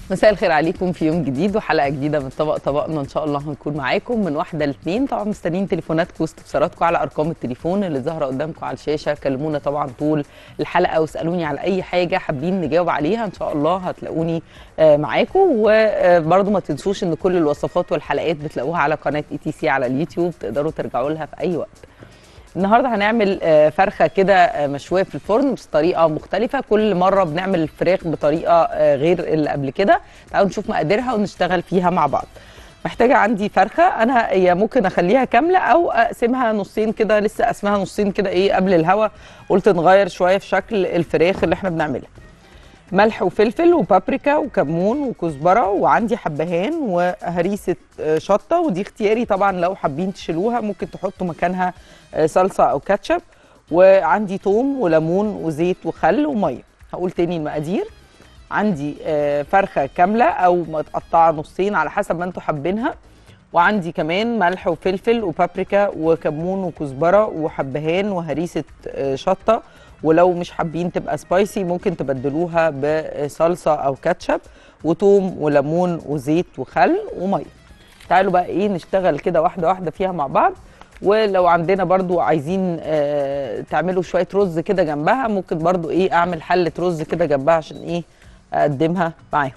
مساء الخير عليكم في يوم جديد وحلقه جديده من طبق طبقنا ان شاء الله هنكون معاكم من واحده لاثنين طبعا مستنيين تليفوناتكم واستفساراتكم على ارقام التليفون اللي ظاهره قدامكم على الشاشه كلمونا طبعا طول الحلقه واسالوني على اي حاجه حابين نجاوب عليها ان شاء الله هتلاقوني آه، معاكم وبرضه ما تنسوش ان كل الوصفات والحلقات بتلاقوها على قناه اي تي سي على اليوتيوب تقدروا ترجعوا لها في اي وقت النهارده هنعمل آه، فرخه كده آه، مشويه في الفرن بس طريقه مختلفه كل مره بنعمل الفراخ بطريقه آه، غير اللي قبل كده تعالوا نشوف مقاديرها ونشتغل فيها مع بعض محتاجه عندي فرخه انا هي ممكن اخليها كامله او اقسمها نصين كده لسه قسمها نصين كده ايه قبل الهوا قلت نغير شويه في شكل الفراخ اللي احنا بنعملها ملح وفلفل وبابريكا وكمون وكزبره وعندي حبهان وهريسه آه، شطه ودي اختياري طبعا لو حابين تشيلوها ممكن تحطوا مكانها آه، صلصه او كاتشب وعندي توم وليمون وزيت وخل وميه هقول تاني المقادير عندي آه، فرخه كامله او متقطعه نصين على حسب ما انتوا حابينها وعندي كمان ملح وفلفل وبابريكا وكمون وكزبره وحبهان وهريسه آه، شطه ولو مش حابين تبقى سبايسي ممكن تبدلوها بصلصه او كاتشب وتوم وليمون وزيت وخل وميه تعالوا بقى ايه نشتغل كده واحده واحده فيها مع بعض ولو عندنا برضو عايزين آه تعملوا شويه رز كده جنبها ممكن برضو ايه اعمل حله رز كده جنبها عشان ايه اقدمها معاهم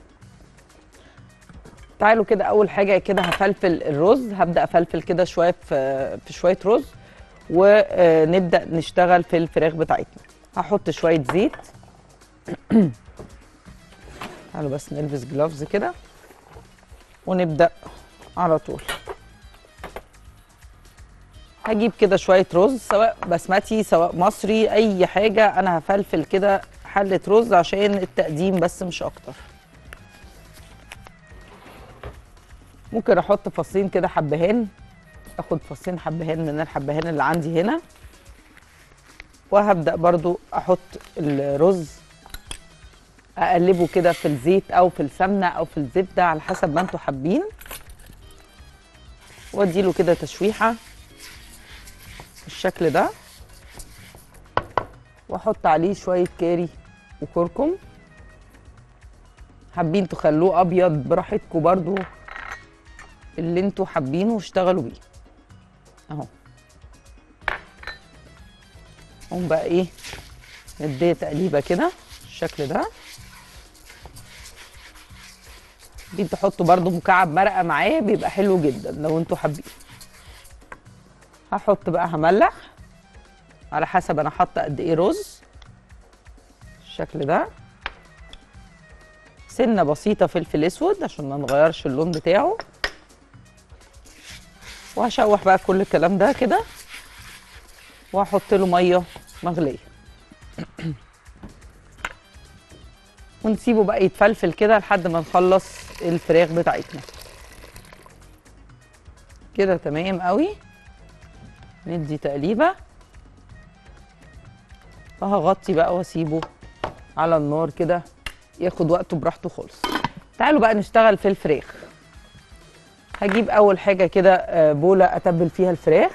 تعالوا كده اول حاجه كده هفلفل الرز هبدا افلفل كده شويه في في شويه رز ونبدا نشتغل في الفراخ بتاعتنا هحط شويه زيت تعالوا بس نلبس جلافز كده ونبدا على طول هجيب كده شويه رز سواء بسمتي سواء مصري اي حاجه انا هفلفل كده حله رز عشان التقديم بس مش اكتر ممكن احط فصين كده حبهان اخد فصين حبهان من الحبهان اللي عندي هنا وهبدا برضو احط الرز اقلبه كده في الزيت او في السمنه او في الزبده على حسب ما انتوا حابين واديله كده تشويحه بالشكل ده واحط عليه شويه كاري وكركم حابين تخلوه ابيض براحتكم برضو اللي انتوا حابينه واشتغلوا بيه اهو قوم بقى ايه نديه تقليبه كده بالشكل ده حابين تحطوا برضو مكعب مرقه معاه بيبقى حلو جدا لو انتوا حابين هحط بقى هملح على حسب انا حاطه قد ايه رز بالشكل ده سنه بسيطه فلفل اسود عشان ما نغيرش اللون بتاعه وهشوح بقى كل الكلام ده كده وهحط له ميه مغليه ونسيبه بقى يتفلفل كده لحد ما نخلص الفراخ بتاعتنا كده تمام قوي ندي تقليبه وهغطي بقى واسيبه على النار كده ياخد وقته براحته خالص تعالوا بقى نشتغل في الفراخ هجيب اول حاجه كده آه، بوله اتبل فيها الفراخ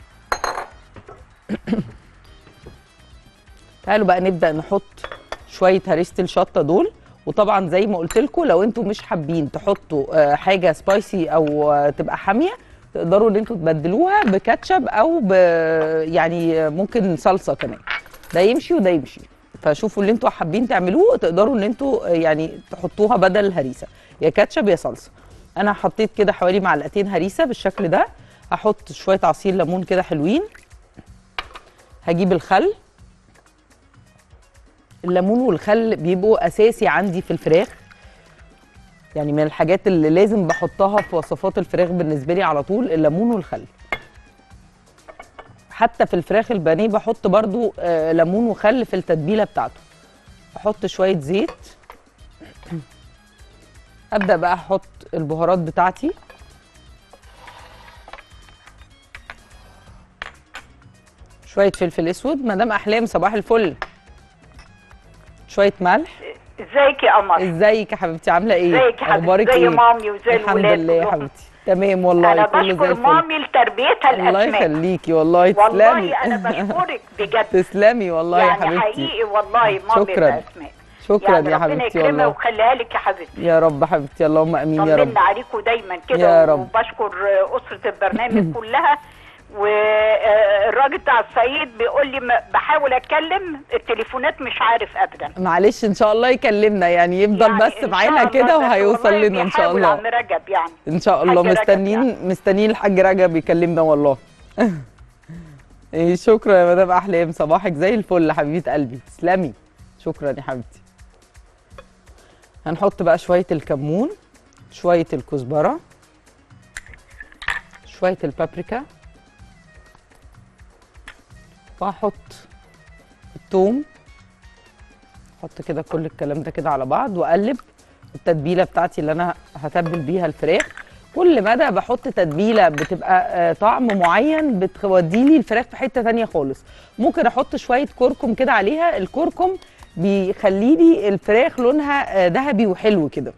تعالوا بقى نبدا نحط شويه هريسه الشطه دول وطبعا زي ما قلت لكم لو انتوا مش حابين تحطوا آه، حاجه سبايسي او آه، تبقى حاميه تقدروا ان انتوا تبدلوها بكاتشب او ب يعني آه، ممكن صلصه كمان ده يمشي وده يمشي فشوفوا اللي انتوا حابين تعملوه تقدروا ان انتوا آه، يعني تحطوها بدل الهريسه يا كاتشب يا صلصه انا حطيت كده حوالي معلقتين هريسه بالشكل ده هحط شويه عصير ليمون كده حلوين هجيب الخل الليمون والخل بيبقوا اساسي عندي في الفراخ يعني من الحاجات اللي لازم بحطها في وصفات الفراخ بالنسبه لي على طول الليمون والخل حتى في الفراخ البانيه بحط برضو آه ليمون وخل في التتبيله بتاعته احط شويه زيت ابدا بقى احط البهارات بتاعتي شويه فلفل اسود مدام احلام صباح الفل شويه ملح ازيك يا قمر ازيك يا حبيبتي عامله ايه ازيك يا حبيبتي اخبارك زي ايه مامي وزي الحمد الولاد لله يا كلهم. حبيبتي تمام والله انا كله زي بشكر الفل مامي لتربيتها الله الاسماء يخليكي والله تسلمي والله انا بشكرك بجد تسلمي والله يا يعني حبيبتي حقيقي والله مامي شكراً. الاسماء شكرا يعني يا ربنا حبيبتي يكرمها والله ويخليها لك يا حبيبتي يا رب حبيبتي اللهم امين يا رب طمنا عليكم دايما يا كده رب. وبشكر اسره البرنامج كلها والراجل بتاع الصعيد بيقول لي ما- بحاول اتكلم التليفونات مش عارف ابدا معلش ان شاء الله يكلمنا يعني يفضل يعني بس إن شاء معانا الله، كده بس وهيوصل والله لنا ان شاء بيحاول الله عم رجب يعني ان شاء الله حاج رجب مستنيين يعني. مستنيين الحاج رجب يكلمنا والله إيه شكرا يا مدام احلام صباحك زي الفل حبيبه قلبي تسلمي شكرا يا حبيبتي هنحط بقى شويه الكمون شويه الكزبره شويه البابريكا وهحط الثوم احط كده كل الكلام ده كده على بعض واقلب التتبيله بتاعتي اللي انا هتبل بيها الفراخ كل مدى بحط تتبيله بتبقى آه، طعم معين بتودي لي الفراخ في حته تانية خالص ممكن احط شويه كركم كده عليها الكركم بيخلي لي الفراخ لونها آه، ذهبي وحلو كده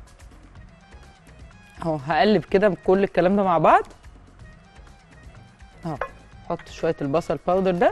اهو هقلب كده كل الكلام ده مع بعض اهو احط شويه البصل باودر ده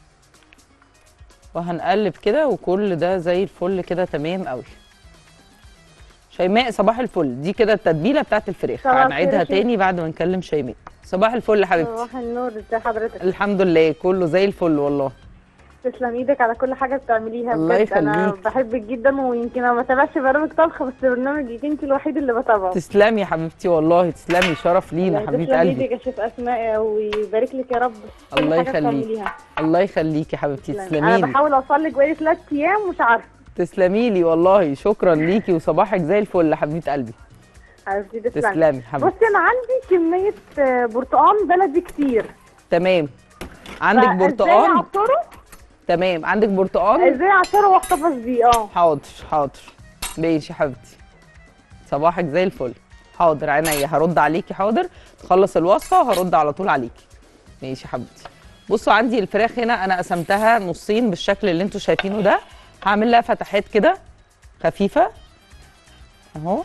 وهنقلب كده وكل ده زي الفل كده تمام قوي شيماء صباح الفل دي كده التتبيله بتاعت الفراخ صباح الخير هنعيدها يا شيخ. تاني بعد ما نكلم شيماء صباح الفل يا حبيبتي صباح النور ازي حضرتك الحمد لله كله زي الفل والله تسلم ايدك على كل حاجه بتعمليها الله بجد انا يخليك. بحبك جدا ويمكن انا ما بتابعش برامج طبخ بس برنامجك انت الوحيد اللي بتابعه تسلمي يا حبيبتي والله تسلمي شرف لينا حبيبه تسلم قلبي ايدك يا شيف اسماء ويبارك لك يا رب في كل الله حاجة يخليك. بتعمليها. الله يخليكي يا حبيبتي تسلمي. تسلمي انا لي بحاول اوصل لك بقالي ثلاث ايام مش عارفه تسلمي لي والله شكرا ليكي وصباحك زي الفل يا حبيبه قلبي حبيبتي تسلمي تسلمي حبيبتي بصي انا عندي كميه آه، برتقال بلدي كتير تمام عندك فازاي برتقال اعصره تمام عندك برتقال ازاي اعصره واحتفظ بيه اه حاضر حاضر ماشي يا حبيبتي صباحك زي الفل حاضر عينيا هرد عليكي حاضر تخلص الوصفه وهرد على طول عليكي ماشي يا حبيبتي بصوا عندي الفراخ هنا انا قسمتها نصين بالشكل اللي انتوا شايفينه ده هعمل لها فتحات كده خفيفه اهو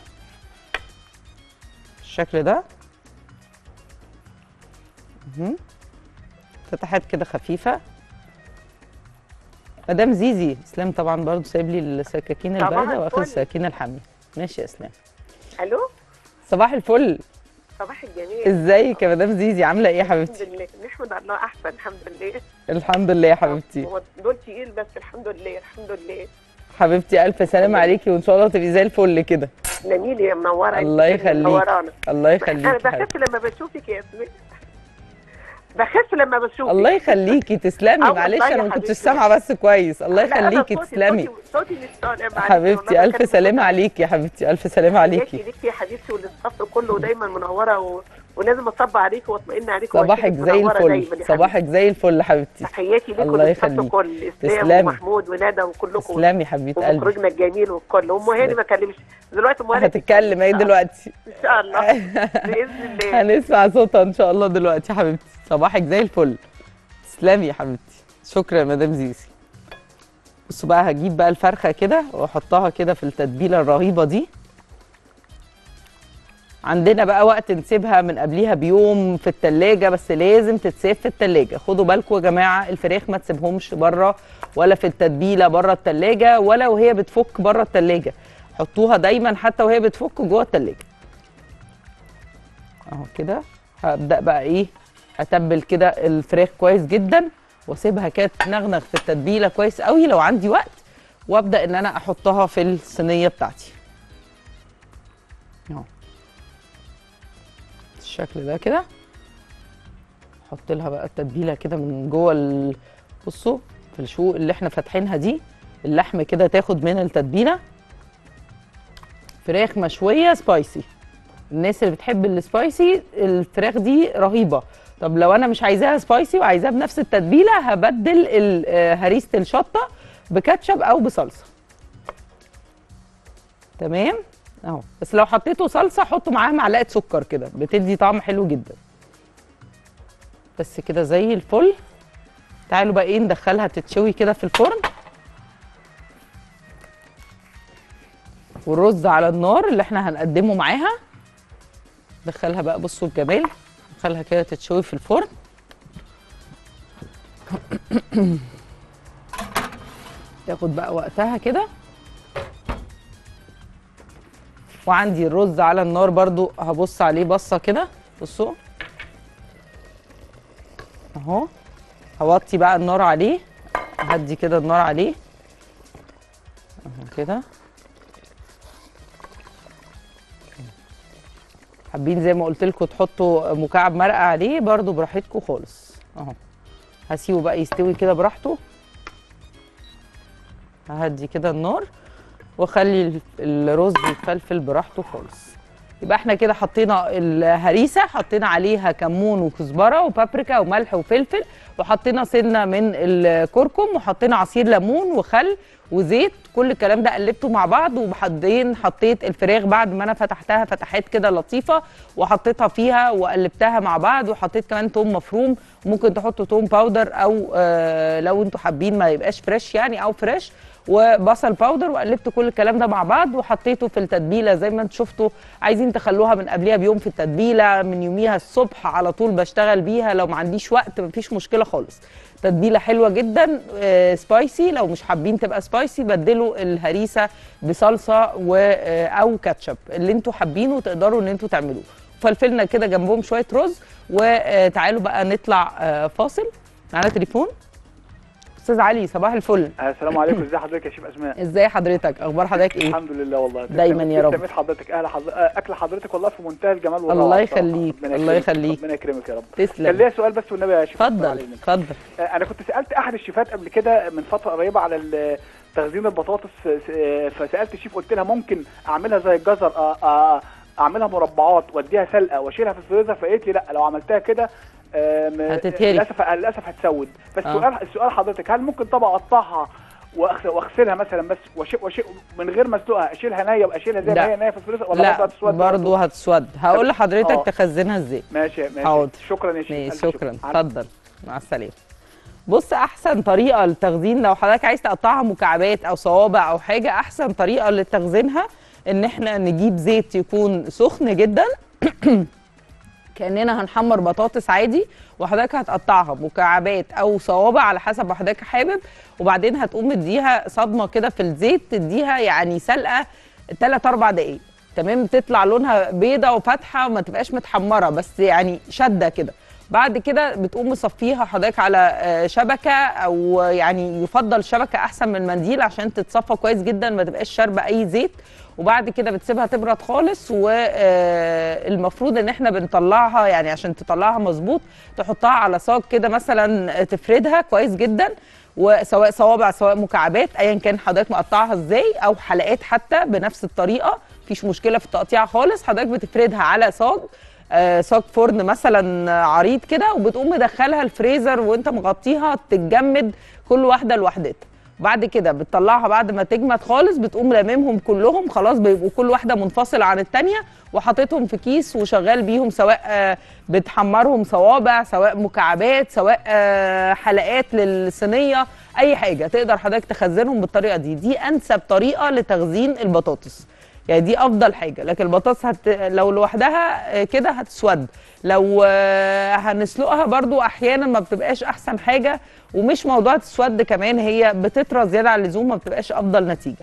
بالشكل ده مهم. فتحات كده خفيفه مدام زيزي اسلام طبعا برضو سايب لي السكاكين صباح البارده واخد الفل. السكاكين الحاميه ماشي يا اسلام الو صباح الفل صباح الجميل ازيك يا مدام زيزي عامله ايه يا الحمد حبيبتي لله نحمد الله احسن الحمد لله الحمد لله يا حبيبتي هو دول تقيل بس الحمد لله الحمد لله حبيبتي الف سلامه عليكي وان شاء الله تبقي زي الفل كده نميل يا منوره الله انت يخليك. منورانا الله انا يخليكي يا حبيبتي. بخف لما بشوفك يا اسماء بخف لما بشوفك الله يخليكي تسلمي آه معلش والله يا انا ما كنتش حبيبتي. سامعه بس كويس الله لا، أنا يخليكي صوتي- تسلمي صوتي صوتي مش طالع معلش حبيبتي والله الف بكلم سلامه صوتك. عليكي يا حبيبتي الف سلامه عليكي عليكي ليكي يا حبيبتي وللصف كله ودايما منوره و... ولازم اصب عليك واطمئن عليك صباحك وأشوفك زي منورة الفل دايما يا صباحك زي الفل حبيبتي حبيبتي. تحياتي ليك الله وللصف يخليك. كل اسلام تسلمي. ومحمود وندى وكلكم تسلمي حبيبه قلبي ومخرجنا الجميل والكل ام هاني ما كلمش دلوقتي ام هاني هتتكلم ايه دلوقتي ان شاء الله باذن الله هنسمع صوتها ان شاء الله دلوقتي يا حبيبتي صباحك زي الفل تسلمي يا حبيبتي شكرا يا مدام زيزي بصوا بقى هجيب بقى الفرخه كده واحطها كده في التتبيله الرهيبه دي عندنا بقى وقت نسيبها من قبليها بيوم في التلاجة بس لازم تتساب في التلاجة خدوا بالكم يا جماعة الفراخ ما تسيبهمش بره ولا في التتبيلة بره التلاجة ولا وهي بتفك بره التلاجة حطوها دايما حتى وهي بتفك جوه التلاجة اهو كده هبدأ بقى ايه اتبل كده الفراخ كويس جدا واسيبها كده تنغنغ في التتبيله كويس قوي لو عندي وقت وابدا ان انا احطها في الصينيه بتاعتي اهو بالشكل ده كده احط لها بقى التتبيله كده من جوه ال- بصوا في الشقوق اللي احنا فاتحينها دي اللحم كده تاخد من التتبيله فراخ مشويه سبايسي الناس اللي بتحب السبايسي الفراخ دي رهيبه طب لو انا مش عايزاها سبايسي وعايزاها بنفس التتبيله هبدل ال- آه، هريسه الشطه بكاتشب او بصلصه تمام اهو بس لو حطيته صلصه حطوا معاها معلقه سكر كده بتدي طعم حلو جدا بس كده زي الفل تعالوا بقى ايه ندخلها تتشوي كده في الفرن والرز على النار اللي احنا هنقدمه معاها دخلها بقى بصوا الجمال دخلها كده تتشوي في الفرن تاخد بقى وقتها كده وعندي الرز على النار برضو هبص عليه بصه كده بصوا اهو هوطي بقى النار عليه هدي كده النار عليه اهو كده حابين زي ما قلت لكم تحطوا مكعب مرقه عليه برضو براحتكم خالص اهو هسيبه بقى يستوي كده براحته ههدي كده النار واخلي ال- الرز يتفلفل براحته خالص يبقى احنا كده حطينا الهريسه حطينا عليها كمون وكزبره وبابريكا وملح وفلفل وحطينا سنه من الكركم وحطينا عصير ليمون وخل وزيت كل الكلام ده قلبته مع بعض وبعدين حطيت الفراخ بعد ما انا فتحتها فتحات كده لطيفه وحطيتها فيها وقلبتها مع بعض وحطيت كمان توم مفروم ممكن تحطوا توم باودر او آه لو انتوا حابين ما يبقاش فريش يعني او فريش وبصل باودر وقلبت كل الكلام ده مع بعض وحطيته في التتبيله زي ما انتم شفتوا عايزين تخلوها من قبلها بيوم في التتبيله من يوميها الصبح على طول بشتغل بيها لو ما عنديش وقت مفيش مشكله خالص تتبيله حلوه جدا آه، سبايسي لو مش حابين تبقى سبايسي بدلوا الهريسه بصلصه و آه، او كاتشب اللي انتوا حابينه تقدروا ان انتوا تعملوه فلفلنا كده جنبهم شويه رز وتعالوا بقى نطلع آه، فاصل معانا تليفون استاذ علي صباح الفل السلام عليكم ازي حضرتك يا شيف اسماء ازاي حضرتك اخبار حضرتك ايه الحمد لله والله دايماً يا رب. تسلمت حضرتك اهلا حض... اكل حضرتك والله في منتهى الجمال والروعه الله بصراحة. يخليك، ربنا الله يكرمك، يخليك. ربنا يكرمك يا رب كان تسلم ليا سؤال بس والنبي يا شيف اتفضل علينا. اتفضل آه، انا كنت سالت احد الشيفات قبل كده من فتره قريبه على ال- تخزين البطاطس آه، فسالت الشيف قلت لها ممكن اعملها زي الجزر آه، آه، اعملها مربعات واديها سلقه واشيلها في الفريزر فقالت لي لا لو عملتها كده آم، هتتهري. للاسف للاسف هتسود بس آه. السؤال السؤال حضرتك هل ممكن طبعا اقطعها وأغس- واغسلها مثلا بس وشيء وشيء من غير ما اسلقها اشيلها نيه واشيلها زي لا. ما هي نيه في الفريزر ولا برضه لا هتسود برضه هتسود هقول طب- لحضرتك آه. تخزنها ازاي ماشي ماشي حاضر. شكرا يا شيخ ماشي ألف شكرا على- اتفضل مع السلامه بص احسن طريقه للتخزين لو حضرتك عايز تقطعها مكعبات او صوابع او حاجه احسن طريقه لتخزينها ان احنا نجيب زيت يكون سخن جدا كاننا هنحمر بطاطس عادي وحضرتك هتقطعها مكعبات او صوابع على حسب ما حضرتك حابب وبعدين هتقوم مديها صدمه كده في الزيت تديها يعني سلقه 3 4 دقائق تمام تطلع لونها بيضه وفاتحه وما تبقاش متحمره بس يعني شده كده بعد كده بتقوم مصفيها حضرتك على آه، شبكه او يعني يفضل شبكه احسن من منديل عشان تتصفى كويس جدا ما تبقاش شاربه اي زيت وبعد كده بتسيبها تبرد خالص والمفروض ان احنا بنطلعها يعني عشان تطلعها مظبوط تحطها على صاج كده مثلا تفردها كويس جدا وسواء صوابع سواء مكعبات ايا كان حضرتك مقطعها ازاي او حلقات حتى بنفس الطريقه مفيش مشكله في التقطيع خالص حضرتك بتفردها على صاج آه، صاج فرن مثلا عريض كده وبتقوم مدخلها الفريزر وانت مغطيها تتجمد كل واحده لوحدتها بعد كده بتطلعها بعد ما تجمد خالص بتقوم لاممهم كلهم خلاص بيبقوا كل واحده منفصله عن التانيه وحاططهم في كيس وشغال بيهم سواء آه، بتحمرهم صوابع سواء مكعبات سواء آه، حلقات للصينيه اي حاجه تقدر حضرتك تخزنهم بالطريقه دي دي انسب طريقه لتخزين البطاطس يعني دي افضل حاجه لكن البطاطس هت... لو لوحدها آه، كده هتسود لو آه، هنسلقها برضو احيانا ما بتبقاش احسن حاجه ومش موضوع تسود كمان هي بتطرى زياده عن اللزوم ما بتبقاش افضل نتيجه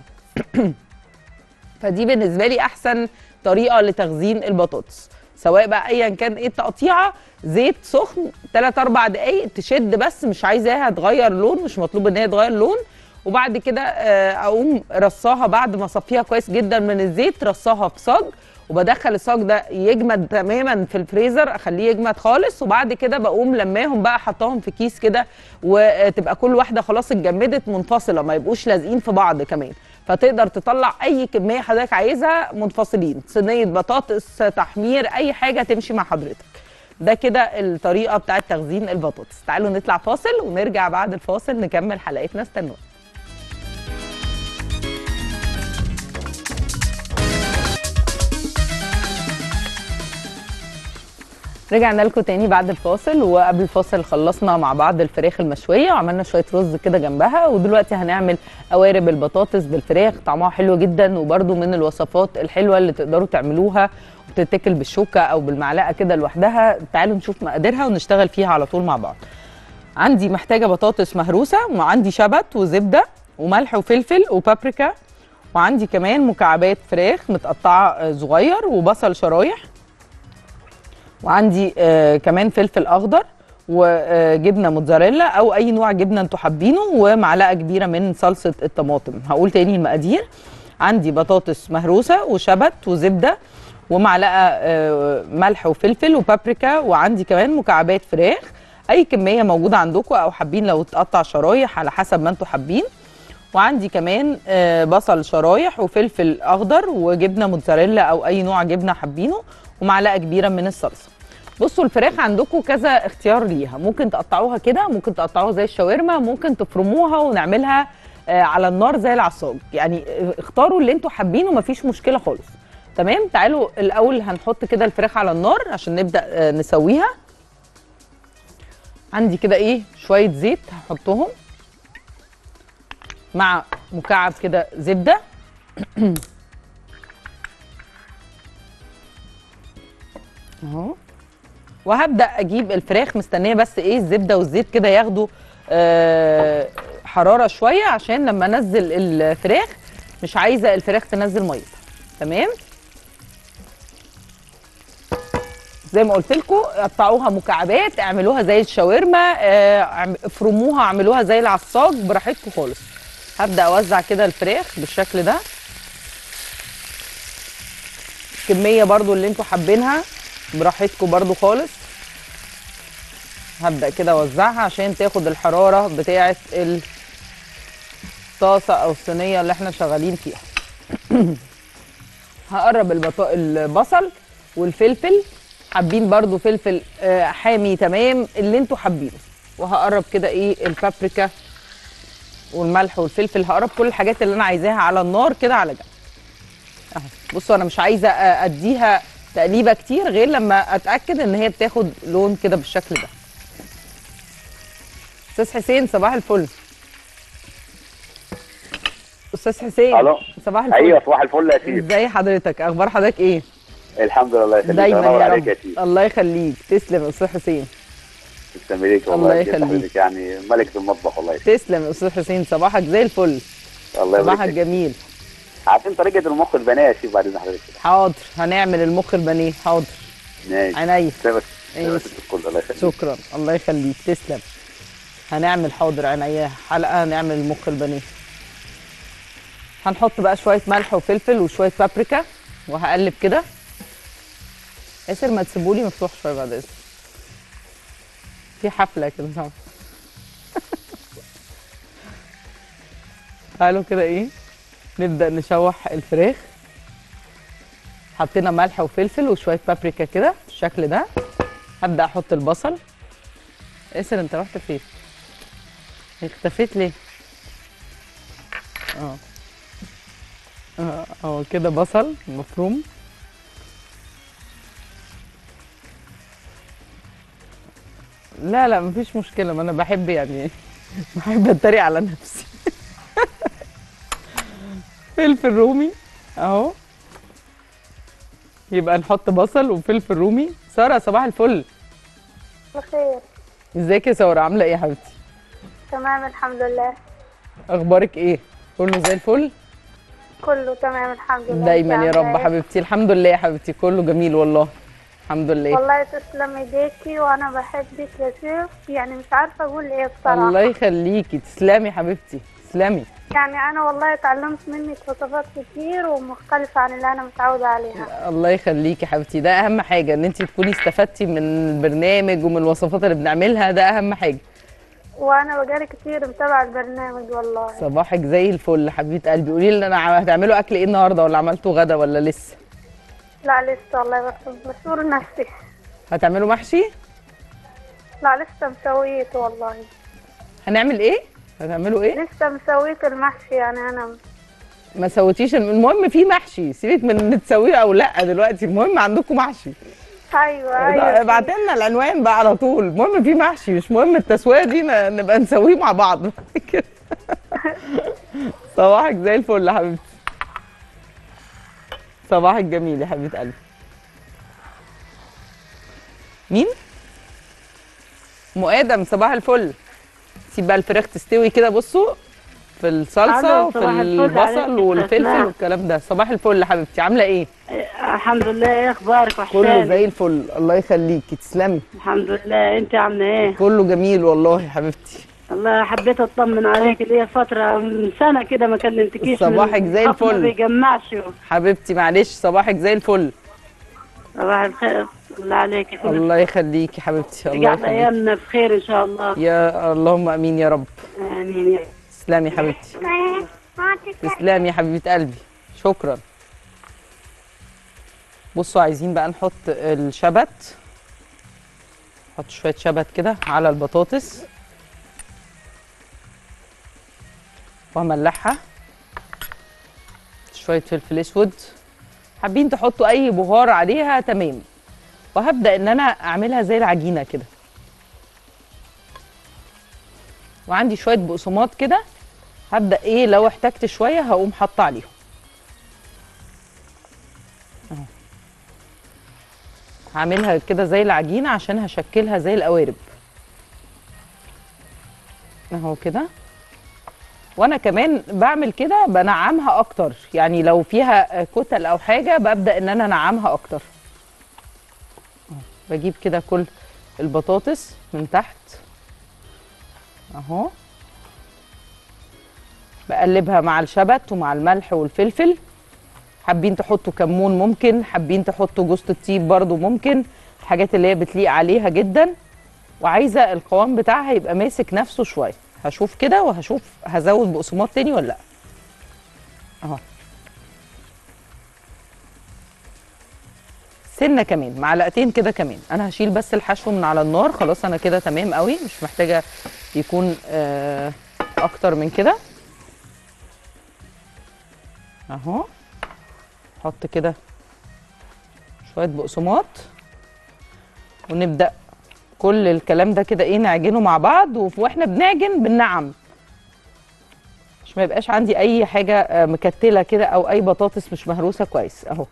فدي بالنسبه لي احسن طريقه لتخزين البطاطس سواء بقى ايا كان ايه التقطيعه زيت سخن 3 4 دقائق تشد بس مش عايزاها تغير لون مش مطلوب ان هي تغير لون وبعد كده آه، اقوم رصاها بعد ما اصفيها كويس جدا من الزيت رصاها في صاج وبدخل الصاج ده يجمد تماما في الفريزر اخليه يجمد خالص وبعد كده بقوم لماهم بقى حطاهم في كيس كده وتبقى كل واحده خلاص اتجمدت منفصله ما يبقوش لازقين في بعض كمان فتقدر تطلع اي كميه حضرتك عايزها منفصلين صينيه بطاطس تحمير اي حاجه تمشي مع حضرتك ده كده الطريقه بتاعت تخزين البطاطس تعالوا نطلع فاصل ونرجع بعد الفاصل نكمل حلقتنا استنونا رجعنا لكم تاني بعد الفاصل وقبل الفاصل خلصنا مع بعض الفراخ المشويه وعملنا شويه رز كده جنبها ودلوقتي هنعمل قوارب البطاطس بالفراخ طعمها حلو جدا وبرده من الوصفات الحلوه اللي تقدروا تعملوها وتتاكل بالشوكه او بالمعلقه كده لوحدها تعالوا نشوف مقاديرها ونشتغل فيها على طول مع بعض عندي محتاجه بطاطس مهروسه وعندي شبت وزبده وملح وفلفل وبابريكا وعندي كمان مكعبات فراخ متقطعه آه، صغير وبصل شرايح وعندي آه كمان فلفل اخضر وجبنه موتزاريلا او اي نوع جبنه انتوا حابينه ومعلقه كبيره من صلصه الطماطم هقول تاني المقادير عندي بطاطس مهروسه وشبت وزبده ومعلقه آه، ملح وفلفل وبابريكا وعندي كمان مكعبات فراخ اي كميه موجوده عندكم او حابين لو تقطع شرايح على حسب ما انتوا حابين وعندي كمان آه، بصل شرايح وفلفل اخضر وجبنه موتزاريلا او اي نوع جبنه حابينه ومعلقه كبيره من الصلصه بصوا الفراخ عندكم كذا اختيار ليها ممكن تقطعوها كده ممكن تقطعوها زي الشاورما ممكن تفرموها ونعملها آه، على النار زي العصاج يعني آه، اختاروا اللي انتوا حابينه مفيش مشكله خالص تمام تعالوا الاول هنحط كده الفراخ على النار عشان نبدا آه، نسويها عندي كده ايه شويه زيت هحطهم مع مكعب كده زبده اهو وهبدا اجيب الفراخ مستنيه بس ايه الزبده والزيت كده ياخدوا آه حراره شويه عشان لما انزل الفراخ مش عايزه الفراخ تنزل ميه تمام زي ما قلت لكم قطعوها مكعبات اعملوها زي الشاورما آه، اعم- افرموها اعملوها زي العصاج براحتكم خالص هبدا اوزع كده الفراخ بالشكل ده كميه برضو اللي انتوا حابينها براحتكم برضو خالص هبدا كده اوزعها عشان تاخد الحراره بتاعه الطاسه او الصينيه اللي احنا شغالين فيها هقرب البط... البصل والفلفل حابين برضو فلفل آه، حامي تمام اللي انتوا حابينه وهقرب كده ايه البابريكا والملح والفلفل هقرب كل الحاجات اللي انا عايزاها على النار كده على جنب اهو بصوا انا مش عايزه آه، اديها تقليبه كتير غير لما اتاكد ان هي بتاخد لون كده بالشكل ده استاذ حسين صباح الفل استاذ حسين الو صباح الفل ايوه صباح الفل يا سيف ازاي حضرتك اخبار حضرتك ايه الحمد لله يخليك دايما أنور يا عليك رب يا سيف الله يخليك تسلم يا استاذ حسين تسلم ليك الله والله جدا يخليك. حضرتك يعني ملكة المطبخ والله تسلم يا استاذ حسين صباحك زي الفل الله يبارك صباحك فيك جميل عارفين طريقة المخ البنية يا سيف بعد اذن حضرتك حاضر هنعمل المخ البانيه حاضر ماشي عينيا سيبك ماشي. سيبك الكل الله يخليك شكرا الله يخليك تسلم هنعمل حاضر عينيا حلقه نعمل المخ البانيه هنحط بقى شويه ملح وفلفل وشويه بابريكا وهقلب كده ياسر ما تسيبولي مفتوح شويه بعد اذنك في حفله كده صعب تعالوا كده ايه نبدا نشوح الفراخ حطينا ملح وفلفل وشويه بابريكا كده بالشكل ده هبدا احط البصل ياسر انت رحت فين اختفيت ليه اه اه اه كده بصل مفروم لا لا مفيش مشكلة ما أنا بحب يعني بحب أتريق على نفسي فلفل رومي أهو يبقى نحط بصل وفلفل رومي سارة صباح الفل بخير ازيك يا سارة عاملة ايه يا حبيبتي تمام الحمد لله اخبارك ايه كله زي الفل كله تمام الحمد لله دايما انت يا عاملة رب ايه؟ حبيبتي الحمد لله يا حبيبتي كله جميل والله الحمد لله والله تسلم ايديكي وانا بحبك يا سيف يعني مش عارفه اقول ايه بصراحه الله يخليكي تسلمي حبيبتي تسلمي يعني انا والله اتعلمت منك وصفات كتير ومختلفه عن اللي انا متعوده عليها الله يخليكي حبيبتي ده اهم حاجه ان انت تكوني استفدتي من البرنامج ومن الوصفات اللي بنعملها ده اهم حاجه وانا بقالي كتير متابعه البرنامج والله صباحك زي الفل حبيبه قلبي قولي لي انا عم- هتعملوا اكل ايه النهارده ولا عملتوا غدا ولا لسه لا لسه والله بس مسؤول نفسي هتعملوا محشي لا لسه مسويته والله هنعمل ايه هتعملوا ايه لسه مسويت المحشي يعني انا ما سويتيش المهم في محشي سيبك من ان تسويه او لا دلوقتي المهم عندكم محشي ايوه ايوه ابعت لنا العنوان بقى على طول المهم في محشي مش مهم التسويه دي ن- نبقى نسويه مع بعض كده. صباحك زي الفل يا حبيبتي صباحك جميل يا حبيبه قلبي مين ام ادم صباح الفل سيب بقى الفراخ تستوي كده بصوا في الصلصه ألو، وفي صباح الفل عليك البصل يا والفلفل أسماء. والكلام ده صباح الفل يا حبيبتي عامله ايه الحمد لله ايه اخبارك كله وحشاني زي الفل الله يخليكي تسلمي الحمد لله انت عامله ايه كله جميل والله يا حبيبتي والله حبيت اطمن عليك اللي هي فتره من سنه كده ما كلمتكيش صباحك من زي الخط ما الفل. بيجمعش حبيبتي معلش صباحك زي الفل صباح الخير الله عليك كده الله يخليكي حبيبتي الله رجعت يخليكي ايامنا بخير ان شاء الله يا اللهم امين يا رب امين يا تسلمي يا حبيبتي تسلمي يا حبيبه قلبي شكرا بصوا عايزين بقى نحط الشبت نحط شويه شبت كده على البطاطس واملحها شويه فلفل اسود حابين تحطوا اي بهار عليها تمام وهبدا ان انا اعملها زي العجينه كده وعندي شويه بقسماط كده هبدا ايه لو احتجت شويه هقوم حاطه عليهم اهو هعملها كده زي العجينه عشان هشكلها زي القوارب اهو كده وانا كمان بعمل كده بنعمها اكتر يعني لو فيها كتل او حاجه ببدا ان انا انعمها اكتر أهو. بجيب كده كل البطاطس من تحت اهو بقلبها مع الشبت ومع الملح والفلفل حابين تحطوا كمون ممكن حابين تحطوا جوز الطيب برضو ممكن الحاجات اللي هي بتليق عليها جدا وعايزه القوام بتاعها يبقى ماسك نفسه شويه هشوف كده وهشوف هزود بقسماط تاني ولا لا اهو سنه كمان معلقتين كده كمان انا هشيل بس الحشو من على النار خلاص انا كده تمام قوي مش محتاجه يكون آه اكتر من كده اهو حط كده شويه بقسماط ونبدا كل الكلام ده كده ايه نعجنه مع بعض وف- واحنا بنعجن بننعم عشان ما يبقاش عندي اي حاجه آه، مكتله كده او اي بطاطس مش مهروسه كويس اهو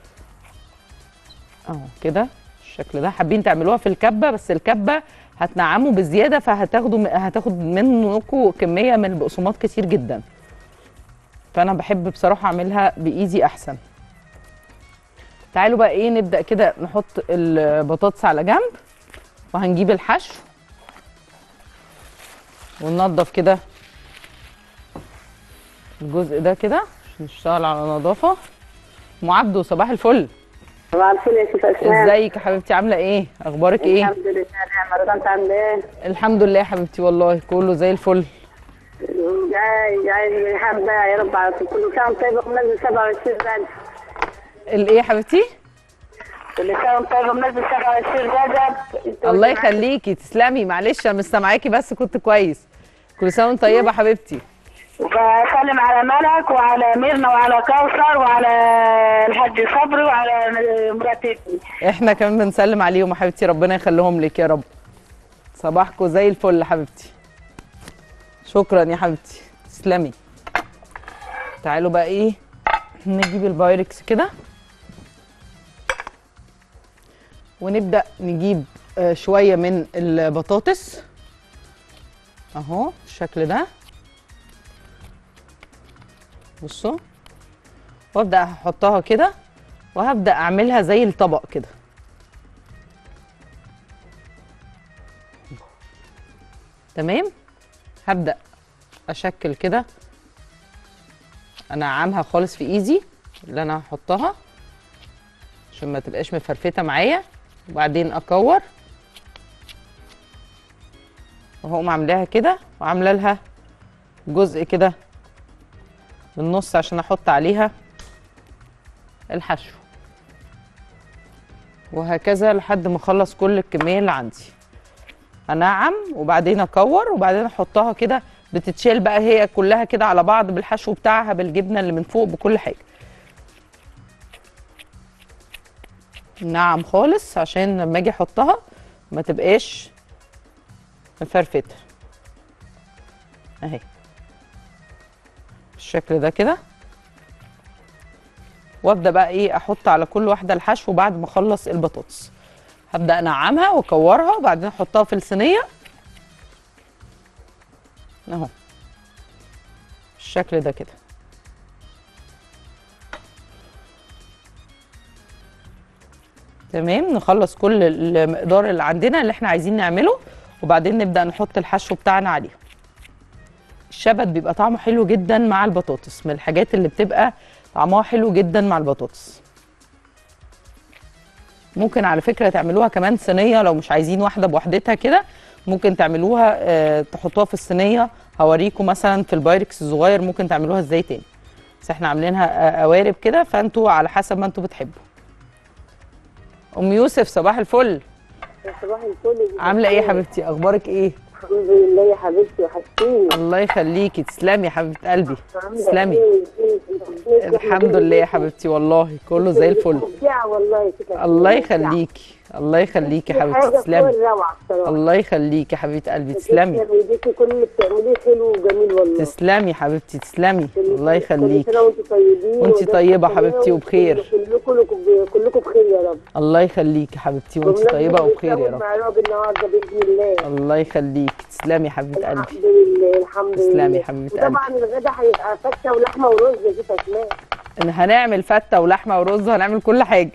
اهو كده الشكل ده حابين تعملوها في الكبه بس الكبه هتنعموا بزياده فهتاخدوا م- هتاخد منكم كميه من البقسماط كتير جدا فانا بحب بصراحه اعملها بايدي احسن تعالوا بقى ايه نبدا كده نحط البطاطس على جنب وهنجيب الحشو وننضف كده الجزء ده كده عشان نشتغل على نظافه ام عبدو صباح الفل صباح الفل يا ست اسماء ازيك يا حبيبتي عامله ايه اخبارك ايه الحمد لله نعم رضا انت عامله ايه؟ الحمد لله يا حبيبتي والله كله زي الفل جاي جاي الحمد لله يا رب على طول. كل سنه وانت طيبه بمناسبه 27 رجب الايه يا حبيبتي كل سنه وانت طيبه بمناسبه 27 رجب انت الله وانت يخليكي تسلمي معلش انا مش سامعاكي بس كنت كويس كل سنه وانت طيبه يا حبيبتي وبسلم على ملك وعلى ميرنا وعلى كوثر وعلى الحاج صبري وعلى مرات ابني احنا كمان بنسلم عليهم يا حبيبتي ربنا يخليهم لك يا رب صباحكم زي الفل يا حبيبتي شكرا يا حبيبتي تسلمي تعالوا بقى ايه نجيب البايركس كده ونبدا نجيب آه، شويه من البطاطس اهو بالشكل ده بصوا وابدا احطها كده وهبدا اعملها زي الطبق كده تمام هبدا اشكل كده انعمها خالص في ايدي اللي انا هحطها عشان ما تبقاش مفرفته معايا وبعدين اكور وهقوم عاملاها كده وعامله لها جزء كده بالنص عشان احط عليها الحشو وهكذا لحد ما اخلص كل الكميه اللي عندي انعم وبعدين اكور وبعدين احطها كده بتتشال بقى هي كلها كده على بعض بالحشو بتاعها بالجبنه اللي من فوق بكل حاجه نعم خالص عشان لما اجي احطها ما تبقاش مفرفته اهي بالشكل ده كده وابدا بقى ايه احط على كل واحده الحشو بعد ما اخلص البطاطس هبدا انعمها واكورها وبعدين احطها في الصينيه اهو بالشكل ده كده تمام نخلص كل المقدار اللي عندنا اللي احنا عايزين نعمله وبعدين نبدأ نحط الحشو بتاعنا عليه الشبت بيبقى طعمه حلو جدا مع البطاطس من الحاجات اللي بتبقى طعمها حلو جدا مع البطاطس ممكن على فكرة تعملوها كمان صينية لو مش عايزين واحدة بوحدتها كده ممكن تعملوها آه، تحطوها في الصينية هوريكم مثلا في البايركس الصغير ممكن تعملوها ازاي تاني بس احنا عاملينها آه، قوارب كده فانتوا على حسب ما انتوا بتحبوا ام يوسف صباح الفل صباح الفل عامله ايه يا حبيبتي اخبارك ايه الحمد لله يا حبيبتي وحشتيني الله يخليكي تسلمي يا حبيبه قلبي عاملة تسلمي إيه؟ إيه؟ الحمد لله يا حبيبتي والله كله زي الفل مبدعة والله كده الله يخليكي الله يخليكي يا حبيبتي حاجة فوق تسلمي الروعة بصراحة الله يخليكي يا حبيبه قلبي تسلمي ايديكي كل اللي بتعمليه حلو وجميل والله تسلمي يا حبيبتي تسلمي الله كل يخليكي سنة وانتم طيبين وانتي وده طيبة سنة حبيبتي وبخير. كلكم كلكم بخير يا رب الله يخليكي يا حبيبتي وانتي طيبه وبخير يا رب مع رب النهارده باذن الله الله يخليكي تسلمي يا حبيبه قلبي الحمد لله الحمد لله تسلمي يا حبيبة وطبعا الغدا هيبقى فته ولحمه ورز يا ست اسماء ان هنعمل فته ولحمه ورز هنعمل كل حاجه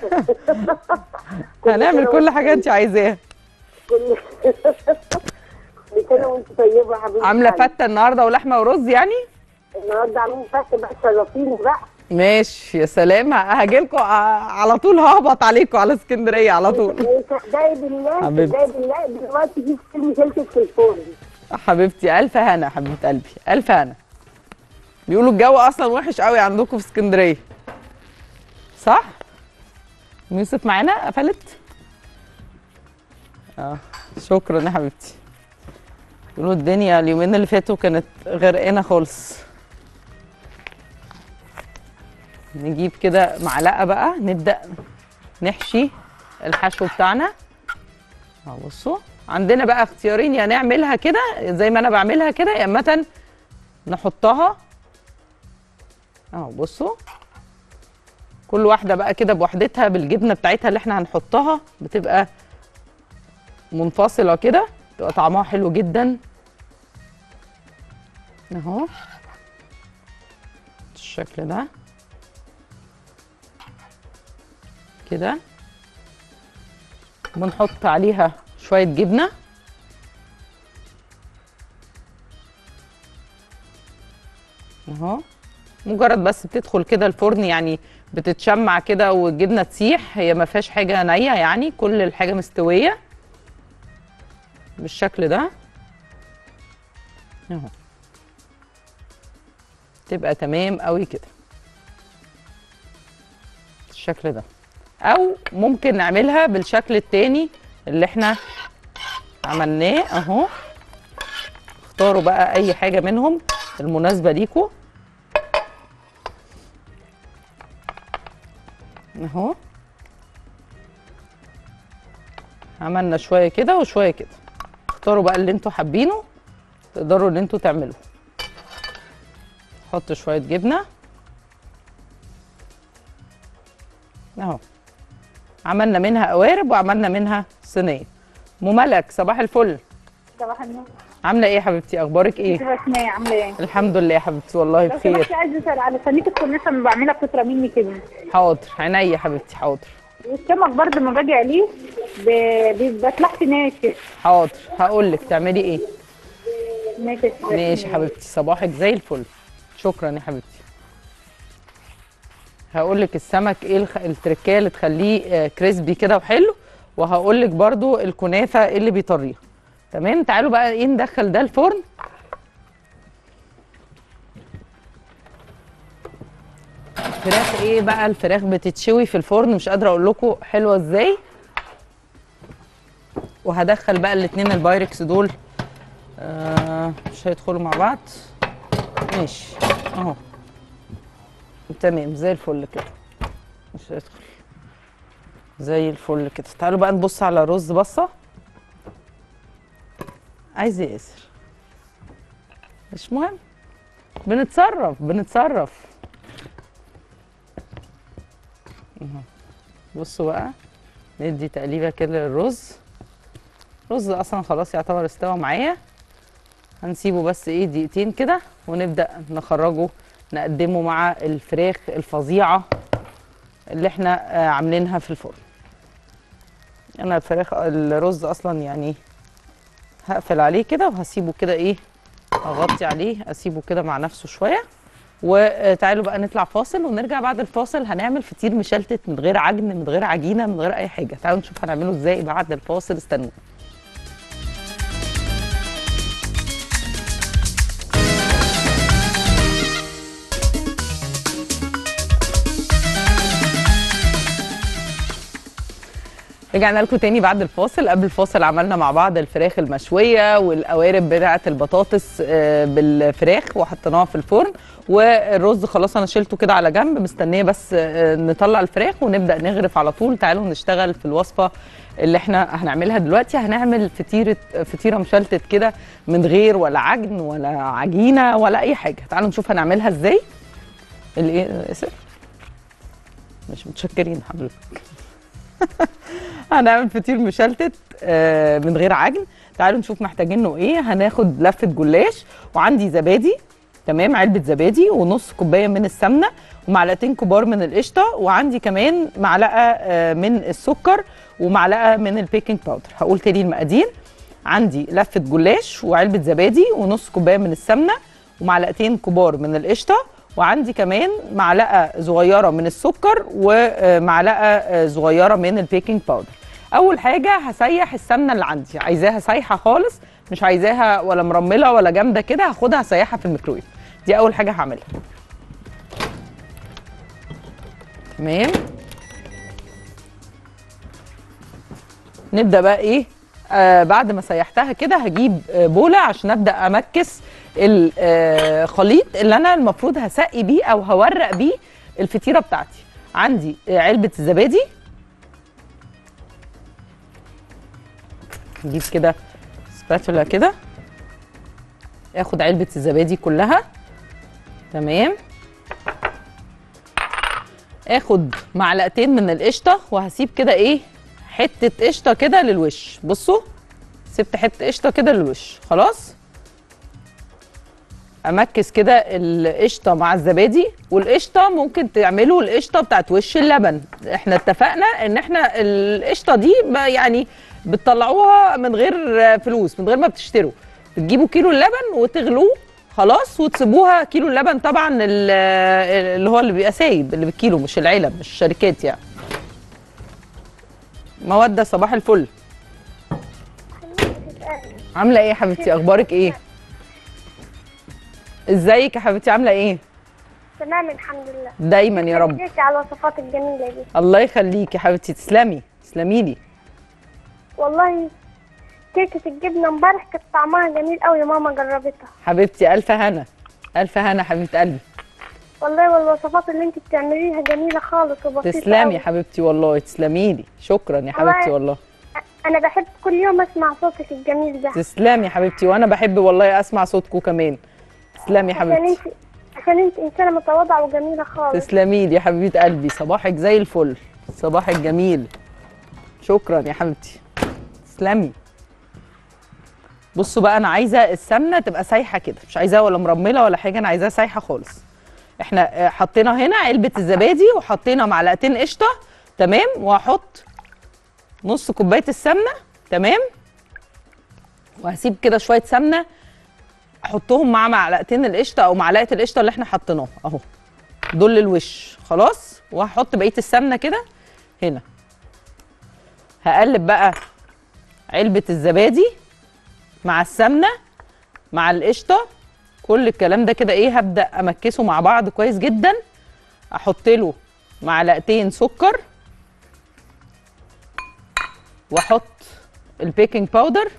هنعمل كل حاجه انت عايزاها كل كل سنه وانت طيبه يا حبيبتي عامله فته النهارده ولحمه ورز يعني النهارده عاملين فته بقى شرفيني بقى ماشي يا سلام هاجي لكم على طول ههبط عليكم على اسكندريه على طول داي بالله حبيبتي. داي بالله دلوقتي في فيلم شلتك في الفرن حبيبتي الف هنا يا حبيبه قلبي الف هنا بيقولوا الجو اصلا وحش قوي عندكم في اسكندريه صح أم يوسف معانا قفلت اه شكرا يا حبيبتي بيقولوا الدنيا اليومين اللي فاتوا كانت غرقانه خالص نجيب كده معلقه بقى نبدا نحشي الحشو بتاعنا اهو بصوا عندنا بقى اختيارين يا نعملها كده زي ما انا بعملها كده يا اما نحطها اهو بصوا كل واحده بقى كده بوحدتها بالجبنه بتاعتها اللي احنا هنحطها بتبقى منفصله كده تبقى طعمها حلو جدا اهو بالشكل ده كده بنحط عليها شويه جبنه اهو مجرد بس بتدخل كده الفرن يعني بتتشمع كده والجبنه تسيح هي ما فيهاش حاجه نيه يعني كل الحاجه مستويه بالشكل ده اهو تبقى تمام قوي كده بالشكل ده او ممكن نعملها بالشكل التاني اللي احنا عملناه اهو اختاروا بقى اي حاجه منهم المناسبه ليكوا اهو عملنا شويه كده وشويه كده اختاروا بقى اللي انتوا حابينه تقدروا ان انتوا تعملوه نحط شويه جبنه اهو عملنا منها قوارب وعملنا منها صينيه ام ملك صباح الفل صباح النور عامله ايه يا حبيبتي اخبارك ايه كيف اسماء عامله ايه؟ الحمد لله يا حبيبتي والله لو بخير سمحتي عايزه اسال على صينيه الكنافه اللي بعملها بتطرى مني كده حاضر عينيا يا حبيبتي حاضر والسمك برضه لما باجي عليه ب- بيبقى تحت ناشف حاضر هقول لك تعملي ايه ناشف ماشي يا حبيبتي صباحك زي الفل شكرا يا حبيبتي هقول لك السمك ايه الخ... التركيه اللي تخليه آه، كريسبي كده وحلو وهقول لك برده الكنافه إيه اللي بيطريها تمام تعالوا بقى ايه ندخل ده الفرن فراخ ايه بقى الفراخ بتتشوي في الفرن مش قادره اقول لكم حلوه ازاي وهدخل بقى الاتنين البايركس دول آه مش هيدخلوا مع بعض ماشي اهو تمام زي الفل كده مش هيدخل زي الفل كده تعالوا بقى نبص على رز بصه عايز ايه ياسر مش مهم بنتصرف بنتصرف اهو. بصوا بقى ندي تقليبه كده للرز الرز اصلا خلاص يعتبر استوى معايا هنسيبه بس ايه دقيقتين كده ونبدا نخرجه نقدمه مع الفراخ الفظيعه اللي احنا آه، عاملينها في الفرن انا الفراخ الرز اصلا يعني هقفل عليه كده وهسيبه كده ايه اغطي عليه اسيبه كده مع نفسه شويه وتعالوا بقى نطلع فاصل ونرجع بعد الفاصل هنعمل فطير مشلتت من غير عجن من غير عجينه من غير اي حاجه تعالوا نشوف هنعمله ازاي بعد الفاصل استنوا رجعنا لكم تاني بعد الفاصل قبل الفاصل عملنا مع بعض الفراخ المشويه والقوارب بتاعه البطاطس آه، بالفراخ وحطيناها في الفرن والرز خلاص انا شلته كده على جنب مستنيه بس آه، نطلع الفراخ ونبدا نغرف على طول تعالوا نشتغل في الوصفه اللي احنا هنعملها دلوقتي هنعمل فطيره فطيره مشلتت كده من غير ولا عجن ولا عجينه ولا اي حاجه تعالوا نشوف هنعملها ازاي الايه اسف مش متشكرين حضرتك هنعمل فطير مشلتت آه، من غير عجن تعالوا نشوف محتاجينه ايه هناخد لفه جلاش وعندي زبادي تمام علبه زبادي ونص كوبايه من السمنه ومعلقتين كبار من القشطه وعندي كمان معلقه آه، من السكر ومعلقه من البيكنج باودر هقول تاني المقادير عندي لفه جلاش وعلبه زبادي ونص كوبايه من السمنه ومعلقتين كبار من القشطه وعندي كمان معلقه صغيره من السكر ومعلقه صغيره من البيكنج باودر اول حاجه هسيح السمنه اللي عندي عايزاها سايحه خالص مش عايزاها ولا مرمله ولا جامده كده هاخدها اسيحها في الميكرويف دي اول حاجه هعملها تمام نبدا بقى ايه آه بعد ما سيحتها كده هجيب آه بوله عشان ابدا امكس الخليط اللي انا المفروض هسقي بيه او هورق بيه الفطيره بتاعتي عندي آه علبه الزبادي نجيب كده سباتولا كده اخد علبه الزبادي كلها تمام اخد معلقتين من القشطه وهسيب كده ايه حته قشطه كده للوش بصوا سبت حته قشطه كده للوش خلاص امكس كده القشطه مع الزبادي والقشطه ممكن تعملوا القشطه بتاعت وش اللبن احنا اتفقنا ان احنا القشطه دي ما يعني بتطلعوها من غير فلوس من غير ما بتشتروا بتجيبوا كيلو اللبن وتغلوه خلاص وتسيبوها كيلو اللبن طبعا ال- اللي هو اللي بيبقى سايب اللي بالكيلو مش العلب مش الشركات يعني مودة صباح الفل عاملة ايه يا حبيبتي اخبارك ايه ازيك يا حبيبتي عاملة ايه تمام الحمد لله دايما يا رب جيتي على الوصفات الجميلة دي الله يخليك يا حبيبتي تسلمي تسلمي لي والله كيكة الجبنة امبارح كانت طعمها جميل قوي ماما جربتها حبيبتي الف هنا الف هنا حبيبه قلبي والله والوصفات اللي انت بتعمليها جميلة خالص وبسيطة تسلمي قوي. يا حبيبتي والله تسلمي لي شكرا يا حبيبتي والله انا بحب كل يوم اسمع صوتك الجميل ده تسلمي يا حبيبتي وانا بحب والله اسمع صوتكم كمان تسلمي يا عشان حبيبتي انت عشان انت انسانة متواضعة وجميلة خالص تسلمي لي يا حبيبه قلبي صباحك زي الفل صباحك جميل شكرا يا حبيبتي تسلمي بصوا بقى انا عايزه السمنه تبقى سايحه كده مش عايزاها ولا مرمله ولا حاجه انا عايزاها سايحه خالص احنا آه، حطينا هنا علبه الزبادي وحطينا معلقتين قشطه تمام وهحط نص كوبايه السمنه تمام وهسيب كده شويه سمنه احطهم مع معلقتين القشطه او معلقه القشطه اللي احنا حطيناها اهو دول للوش خلاص وهحط بقيه السمنه كده هنا هقلب بقى علبه الزبادي مع السمنه مع القشطه كل الكلام ده كده ايه هبدا امكسه مع بعض كويس جدا احط له معلقتين سكر واحط البيكنج باودر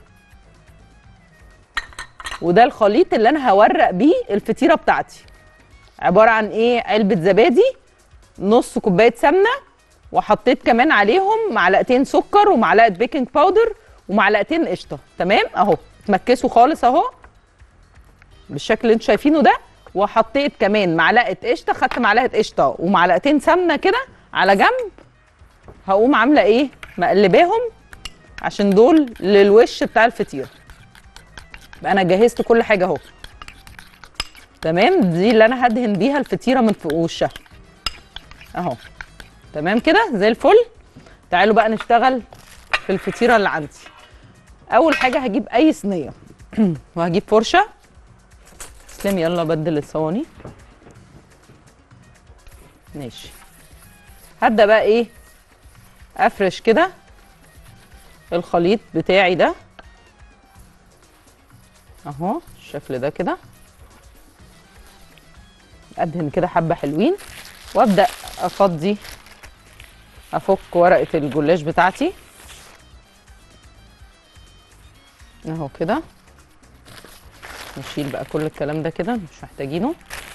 وده الخليط اللي انا هورق بيه الفطيره بتاعتي عباره عن ايه علبه زبادي نص كوبايه سمنه وحطيت كمان عليهم معلقتين سكر ومعلقه بيكنج باودر ومعلقتين قشطه تمام اهو اتمكسوا خالص اهو بالشكل اللي انتوا شايفينه ده وحطيت كمان معلقه قشطه خدت معلقه قشطه ومعلقتين سمنه كده على جنب هقوم عامله ايه مقلباهم عشان دول للوش بتاع الفطيره يبقى انا جهزت كل حاجه اهو تمام دي اللي انا هدهن بيها الفطيره من فوق وشها اهو تمام كده زي الفل تعالوا بقى نشتغل في الفطيره اللي عندي اول حاجه هجيب اي صينيه وهجيب فرشه تسلمي يلا بدل الصواني ماشي هبدا بقى ايه افرش كده الخليط بتاعي ده اهو الشكل ده كده ادهن كده حبه حلوين وابدا افضي افك ورقه الجلاش بتاعتي اهو كده نشيل بقى كل الكلام ده كده مش محتاجينه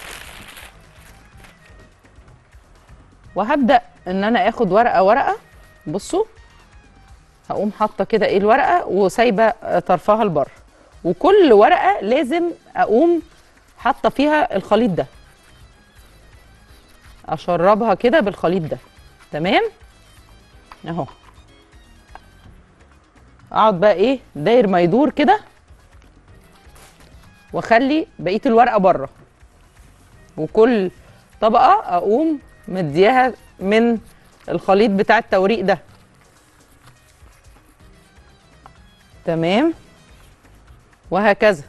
وهبدا ان انا اخد ورقه ورقه بصوا هقوم حاطه كده ايه الورقه وسايبه طرفها لبره وكل ورقه لازم اقوم حاطه فيها الخليط ده اشربها كده بالخليط ده تمام اهو اقعد بقى ايه داير ما يدور كده واخلي بقيه الورقه بره وكل طبقه اقوم مدياها من الخليط بتاع التوريق ده تمام وهكذا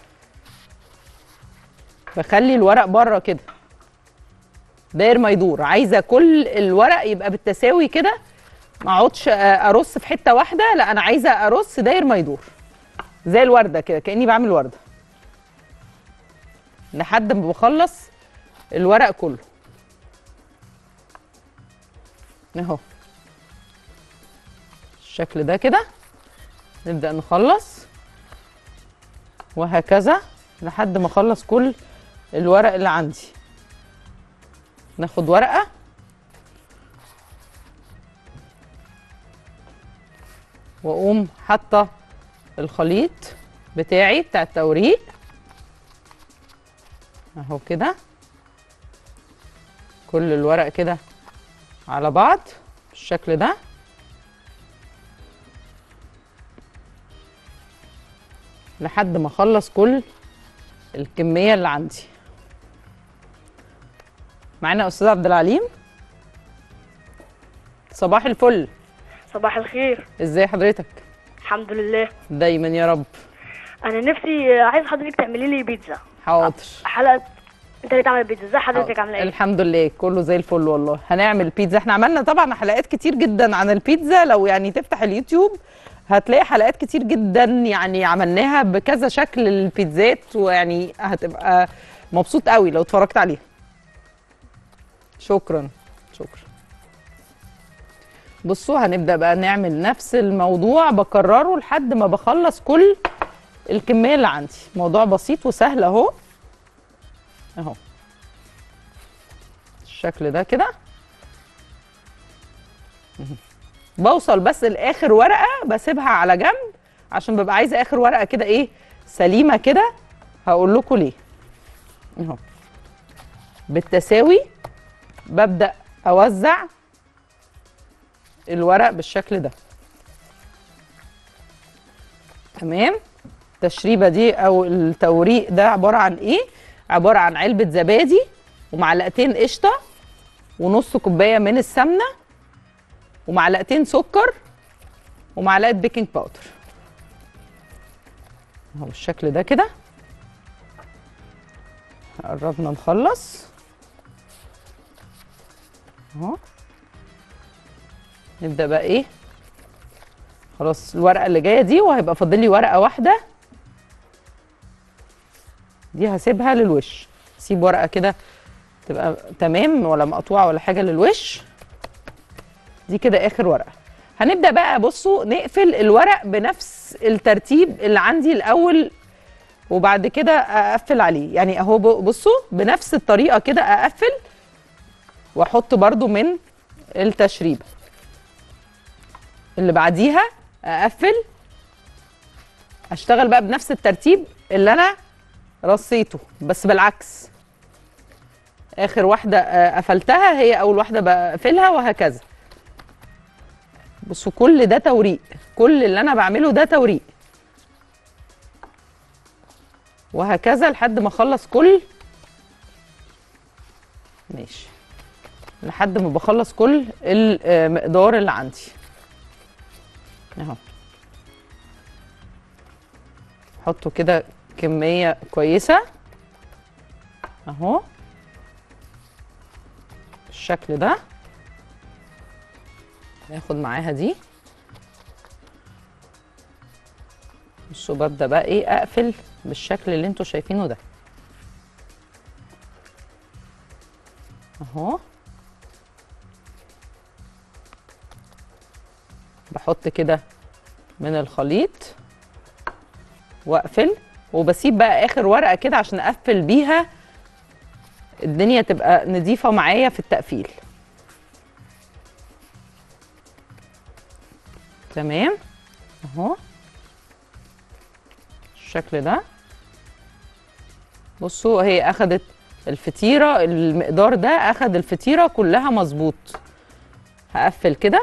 بخلي الورق بره كده داير ما يدور عايزه كل الورق يبقى بالتساوي كده ما اقعدش ارص في حته واحده لا انا عايزه ارص داير ما يدور زي الورده كده كاني بعمل ورده لحد ما بخلص الورق كله اهو الشكل ده كده نبدا نخلص وهكذا لحد ما اخلص كل الورق اللي عندي ناخد ورقه واقوم حاطه الخليط بتاعي بتاع التوريق اهو كده كل الورق كده على بعض بالشكل ده لحد ما اخلص كل الكميه اللي عندي معانا استاذ عبد العليم صباح الفل صباح الخير ازاي حضرتك الحمد لله دايما يا رب انا نفسي عايز حضرتك تعملي لي بيتزا حاضر حلقه انت اللي تعمل بيتزا ازاي حضرتك عامله ايه الحمد لله كله زي الفل والله هنعمل بيتزا احنا عملنا طبعا حلقات كتير جدا عن البيتزا لو يعني تفتح اليوتيوب هتلاقي حلقات كتير جدا يعني عملناها بكذا شكل البيتزات ويعني هتبقى مبسوط قوي لو اتفرجت عليها شكرا شكرا بصوا هنبدا بقى نعمل نفس الموضوع بكرره لحد ما بخلص كل الكميه اللي عندي موضوع بسيط وسهل اهو اهو الشكل ده كده بوصل بس لاخر ورقه بسيبها على جنب عشان ببقى عايزه اخر ورقه كده ايه سليمه كده هقول لكم ليه اهو بالتساوي ببدا اوزع الورق بالشكل ده تمام التشريبه دي او التوريق ده عباره عن ايه عباره عن علبه زبادي ومعلقتين قشطه ونص كوبايه من السمنه ومعلقتين سكر ومعلقه بيكنج باودر اهو بالشكل ده كده قربنا نخلص اهو نبدا بقى ايه خلاص الورقه اللي جايه دي وهيبقى فاضل لي ورقه واحده دي هسيبها للوش سيب ورقه كده تبقى تمام ولا مقطوعه ولا حاجه للوش دي كده اخر ورقه هنبدا بقى بصوا نقفل الورق بنفس الترتيب اللي عندي الاول وبعد كده اقفل عليه يعني اهو بصوا بنفس الطريقه كده اقفل واحط برده من التشريبه اللي بعديها اقفل اشتغل بقى بنفس الترتيب اللي انا رصيته بس بالعكس اخر واحده قفلتها هي اول واحده بقفلها وهكذا بصوا كل ده توريق كل اللي انا بعمله ده توريق وهكذا لحد ما اخلص كل ماشي لحد ما بخلص كل المقدار اللي عندي اهو حطوا كده كمية كويسة اهو بالشكل ده ناخد معاها دي بصوا ببدأ بقى ايه اقفل بالشكل اللي انتوا شايفينه ده اهو بحط كده من الخليط واقفل وبسيب بقى اخر ورقه كده عشان اقفل بيها الدنيا تبقى نظيفه معايا في التقفيل تمام اهو الشكل ده بصوا هي اخدت الفطيره المقدار ده اخد الفطيره كلها مظبوط هقفل كده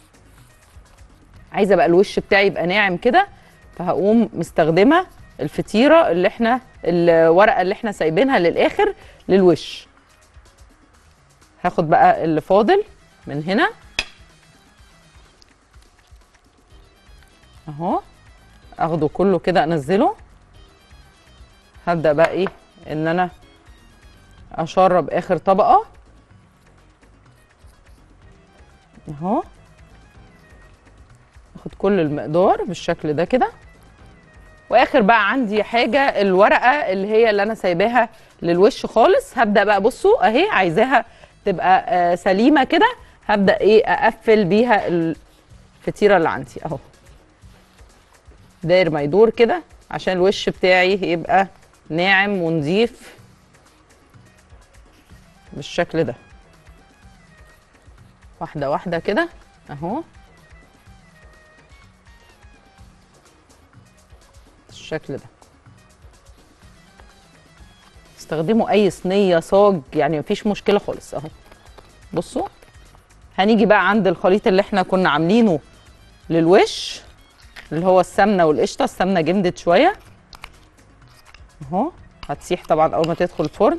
عايزه بقى الوش بتاعي يبقى ناعم كده فهقوم مستخدمه الفطيره اللي احنا الورقه اللي احنا سايبينها للاخر للوش هاخد بقى اللي فاضل من هنا اهو اخده كله كده انزله هبدا بقى ايه ان انا اشرب اخر طبقه اهو اخد كل المقدار بالشكل ده كده واخر بقى عندي حاجه الورقه اللي هي اللي انا سايباها للوش خالص هبدا بقى بصوا اهي عايزاها تبقى آه سليمه كده هبدا ايه اقفل بيها الفطيره اللي عندي اهو داير ما يدور كده عشان الوش بتاعي يبقى ناعم ونظيف بالشكل ده واحده واحده كده اهو بالشكل ده استخدموا اي صينيه صاج يعني مفيش مشكله خالص اهو بصوا هنيجي بقى عند الخليط اللي احنا كنا عاملينه للوش اللي هو السمنه والقشطه السمنه جمدت شويه اهو هتسيح طبعا اول ما تدخل الفرن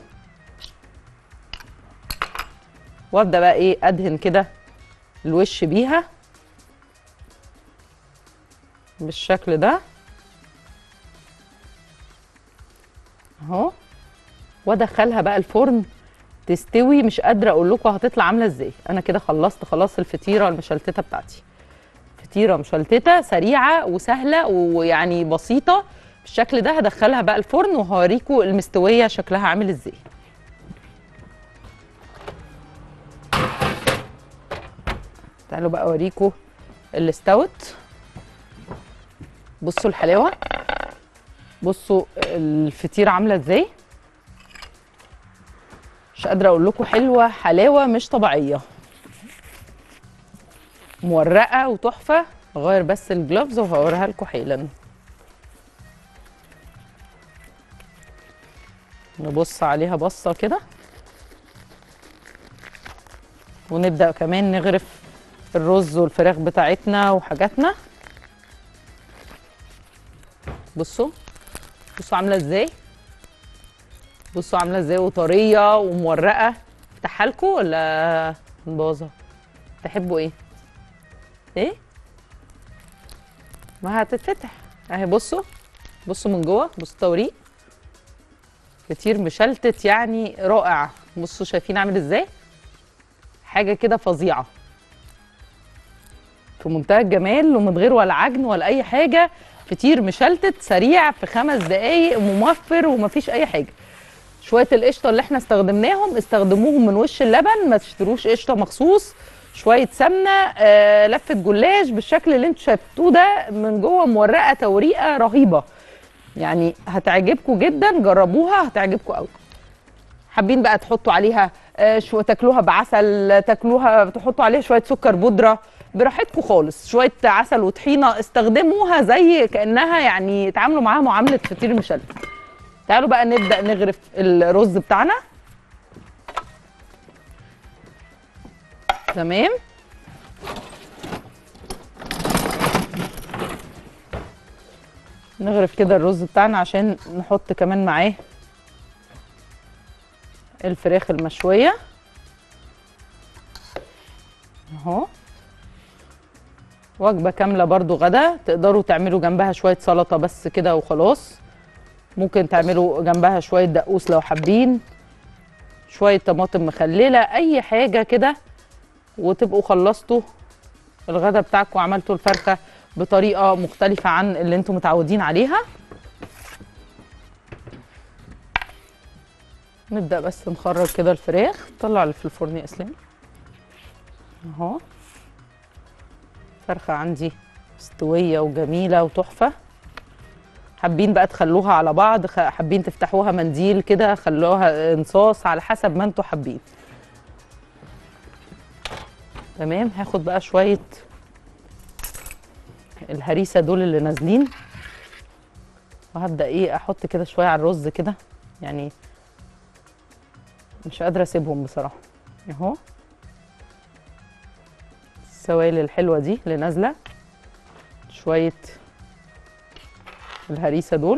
وابدا بقى ايه ادهن كده الوش بيها بالشكل ده اهو وادخلها بقى الفرن تستوي مش قادره اقول لكم هتطلع عامله ازاي انا كده خلصت خلاص الفطيره المشلتته بتاعتي فطيره مشلتته سريعه وسهله ويعني بسيطه بالشكل ده هدخلها بقى الفرن وهوريكم المستويه شكلها عامل ازاي تعالوا بقى اوريكم اللي استوت بصوا الحلاوه بصوا الفطيره عامله ازاي مش قادره اقول لكم حلوه حلاوه مش طبيعيه مورقه وتحفه اغير بس الجلوفز وهوريها لكم حالا نبص عليها بصه كده ونبدا كمان نغرف الرز والفراخ بتاعتنا وحاجاتنا بصوا بصوا عامله ازاي بصوا عامله ازاي وطريه ومورقه افتحها لكم ولا نبوظها تحبوا ايه ايه ما هتتفتح اهي بصوا بصوا من جوه بصوا التوريق كتير مشلتت يعني رائع بصوا شايفين عامل ازاي حاجه كده فظيعه في منتهى الجمال ومن غير ولا عجن ولا اي حاجه فطير مشلتت سريع في خمس دقايق موفر ومفيش اي حاجه شويه القشطه اللي احنا استخدمناهم استخدموهم من وش اللبن ما تشتروش قشطه مخصوص شويه سمنه آه لفه جلاش بالشكل اللي انتوا شايفتوه ده من جوه مورقه توريقه رهيبه يعني هتعجبكم جدا جربوها هتعجبكم قوي حابين بقى تحطوا عليها آه شو تاكلوها بعسل تاكلوها تحطوا عليها شويه سكر بودره براحتكم خالص شويه عسل وطحينه استخدموها زي كانها يعني تعاملوا معاها معامله فطير مشلتت تعالوا بقى نبدا نغرف الرز بتاعنا تمام نغرف كده الرز بتاعنا عشان نحط كمان معاه الفراخ المشويه اهو وجبه كامله برضو غدا تقدروا تعملوا جنبها شويه سلطه بس كده وخلاص ممكن تعملوا جنبها شويه دقوس لو حابين شويه طماطم مخلله اي حاجه كده وتبقوا خلصتوا الغدا بتاعكم وعملتوا الفرخه بطريقه مختلفه عن اللي انتم متعودين عليها نبدا بس نخرج كده الفراخ طلع اللي في الفرن يا اسلام اهو فرخه عندي مستويه وجميله وتحفه حابين بقى تخلوها على بعض خ- حابين تفتحوها منديل كده خلوها انصاص على حسب ما انتوا حابين تمام هاخد بقى شويه الهريسه دول اللي نازلين وهبدا ايه احط كده شويه على الرز كده يعني مش قادره اسيبهم بصراحه اهو السوائل الحلوه دي اللي نازله شويه الهريسه دول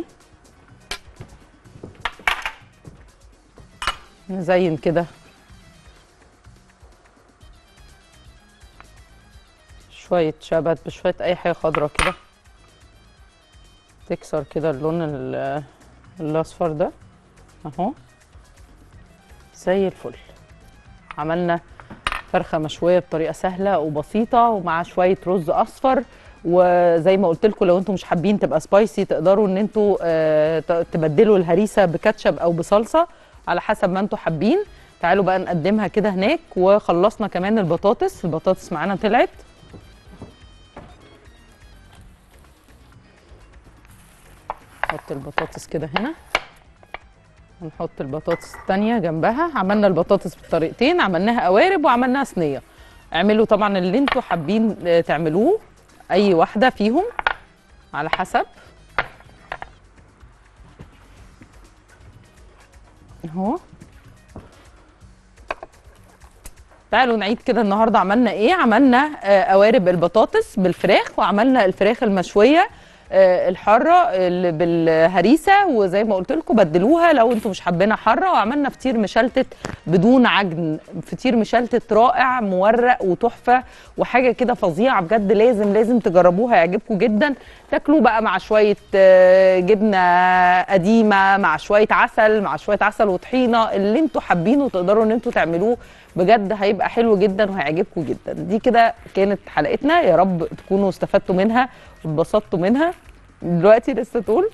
نزين كده شويه شبت بشويه اي حاجه خضرا كده تكسر كده اللون ال- الاصفر ده اهو زي الفل عملنا فرخه مشويه بطريقه سهله وبسيطه ومع شويه رز اصفر وزي ما قلت لكم لو انتم مش حابين تبقى سبايسي تقدروا ان انتوا آه، ت- تبدلوا الهريسه بكاتشب او بصلصه على حسب ما انتم حابين تعالوا بقى نقدمها كده هناك وخلصنا كمان البطاطس البطاطس معانا طلعت نحط البطاطس كده هنا ونحط البطاطس التانية جنبها عملنا البطاطس بطريقتين عملناها قوارب وعملناها صينية اعملوا طبعا اللي انتوا حابين آه، تعملوه اي واحدة فيهم على حسب اهو تعالوا نعيد كده النهارده عملنا ايه عملنا آه، قوارب البطاطس بالفراخ وعملنا الفراخ المشويه آه، الحاره اللي بالهريسه وزي ما قلت لكم بدلوها لو انتم مش حابينها حاره وعملنا فطير مشلتت بدون عجن فطير مشلتت رائع مورق وتحفه وحاجه كده فظيعه بجد لازم لازم تجربوها يعجبكم جدا تاكلوه بقى مع شويه آه، جبنه قديمه مع شويه عسل مع شويه عسل وطحينه اللي انتوا حابينه تقدروا ان انتوا تعملوه بجد هيبقى حلو جدا وهيعجبكم جدا دي كده كانت حلقتنا يا رب تكونوا استفدتوا منها واتبسطتوا منها دلوقتي لسه تقول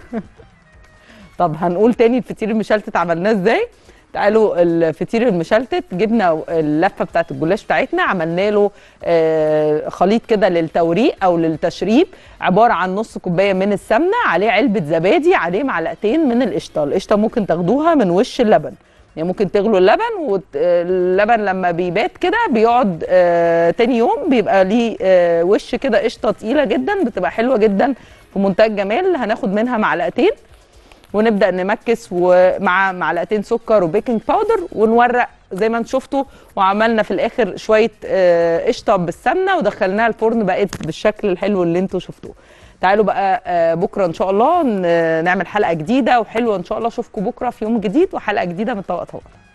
طب هنقول تاني الفطير المشلتت عملناه ازاي تعالوا الفطير المشلتت جبنا اللفه بتاعت الجلاش بتاعتنا عملنا له آه، خليط كده للتوريق او للتشريب عباره عن نص كوبايه من السمنه عليه علبه زبادي عليه معلقتين من القشطه القشطه ممكن تاخدوها من وش اللبن يعني ممكن تغلوا اللبن واللبن لما بيبات كده بيقعد آه تاني يوم بيبقى ليه آه وش كده قشطه تقيله جدا بتبقى حلوه جدا في منتهى الجمال هناخد منها معلقتين ونبدا نمكس ومع معلقتين سكر وبيكنج باودر ونورق زي ما انتم شفتوا وعملنا في الاخر شويه آه، قشطه بالسمنه ودخلناها الفرن بقت بالشكل الحلو اللي انتم شفتوه تعالوا بقى آه، بكره ان شاء الله ن- نعمل حلقه جديده وحلوه ان شاء الله اشوفكم بكره في يوم جديد وحلقه جديده من طبق طبق